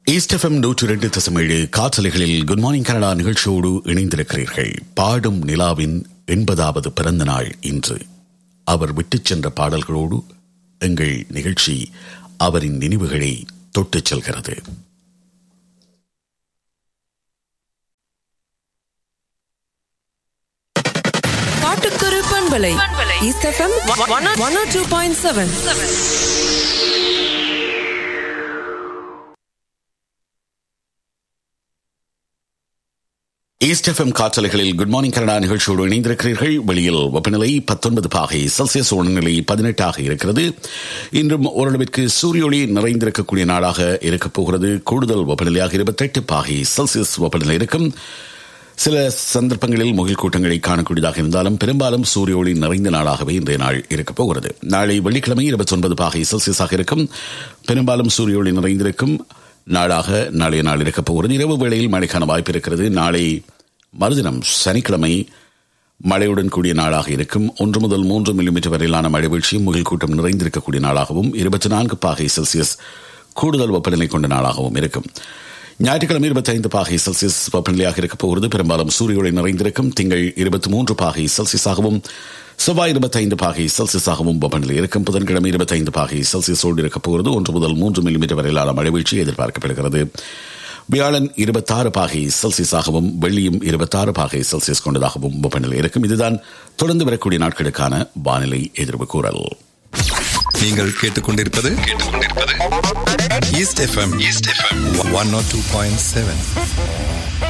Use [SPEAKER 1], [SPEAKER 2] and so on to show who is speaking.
[SPEAKER 1] east FM நூற்றி ரெண்டு தசமேழு காற்றலைகளில் குட் மார்னிங் கனடா நிகழ்ச்சியோடு இணைந்திருக்கிறீர்கள் பாடும் நிலாவின் எண்பதாவது பிறந்த நாள் இன்று அவர் விட்டுச் சென்ற பாடல்களோடு எங்கள் நிகழ்ச்சி அவரின் நினைவுகளை தொட்டுச் செல்கிறது
[SPEAKER 2] பாட்டுக்குரு பண்பலை East FM one oh two point seven
[SPEAKER 1] East FM காற்றலைகளில் குட் மார்னிங் கனடா நிகழ்ச்சியோடு இணைந்திருக்கிறீர்கள் வெளியில் வெப்பநிலை பத்தொன்பது பாகை செல்சியஸ் உடல்நிலை பதினெட்டாக இருக்கிறது இன்றும் ஓரளவிற்கு சூரியொளி நிறைந்திருக்கக்கூடிய நாளாக இருக்கப் போகிறது கூடுதல் வெப்பநிலையாக இருபத்தெட்டு பாகை செல்சியஸ் வெப்பநிலை இருக்கும் சில சந்தர்ப்பங்களில் முகில் கூட்டங்களை காணக்கூடியதாக இருந்தாலும் பெரும்பாலும் சூரிய ஒளி நிறைந்த நாளாகவே இன்றைய நாள் இருக்கப் போகிறது நாளை வெள்ளிக்கிழமை இருபத்தி ஒன்பது பாகை செல்சியஸாக இருக்கும் பெரும்பாலும் சூரிய ஒளி நிறைந்திருக்கும் நாளாக நாளைய நாள் இருக்கப் போகிறது இரவு வேளையில் மழைக்கான வாய்ப்பு இருக்கிறது நாளை மறுதினம் சனிக்கிழமை மழையுடன் கூடிய நாளாக இருக்கும் ஒன்று முதல் மூன்று மில்லிமீட்டர் வரையிலான மழை வீழ்ச்சியும் முகில் கூட்டம் நிறைந்திருக்கக்கூடிய நாளாகவும் இருபத்தி நான்கு பாகை செல்சியஸ் கூடுதல் வெப்பநிலை கொண்ட நாளாகவும் இருக்கும் ஞாயிற்றுக்கிழமை இருபத்தி ஐந்து பாகை செல்சியஸ் வெப்பநிலையாக இருக்கப் போகிறது பெரும்பாலும் சூரிய ஒளி நிறைந்திருக்கும் திங்கள் இருபத்தி மூன்று பாகை செல்சியஸாகவும் செவ்வாய் இருபத்தி ஐந்து பாகை செல்சியஸாகவும் வெப்பநிலை இருக்கும் புதன்கிழமை இருபத்தி ஐந்து பாகை செல்சியஸோடு இருக்கப் போகிறது ஒன்று முதல் மூன்று மில்லிமீட்டர் வரையிலான மழை வீழ்ச்சி எதிர்பார்க்கப்படுகிறது வியாழன் இருபத்தாறு பாகை செல்சியஸாகவும் வெள்ளியும் இருபத்தாறு பாகை செல்சியஸ் கொண்டதாகவும் வெப்பநிலை இருக்கும் இதுதான் தொடர்ந்து வரக்கூடிய நாட்களுக்கான வானிலை எதிர்வு கூறல்
[SPEAKER 3] நீங்கள் கேட்டுக்கொண்டிருப்பது கேட்டுக்கொண்டிருப்பது East FM East FM one nought two point seven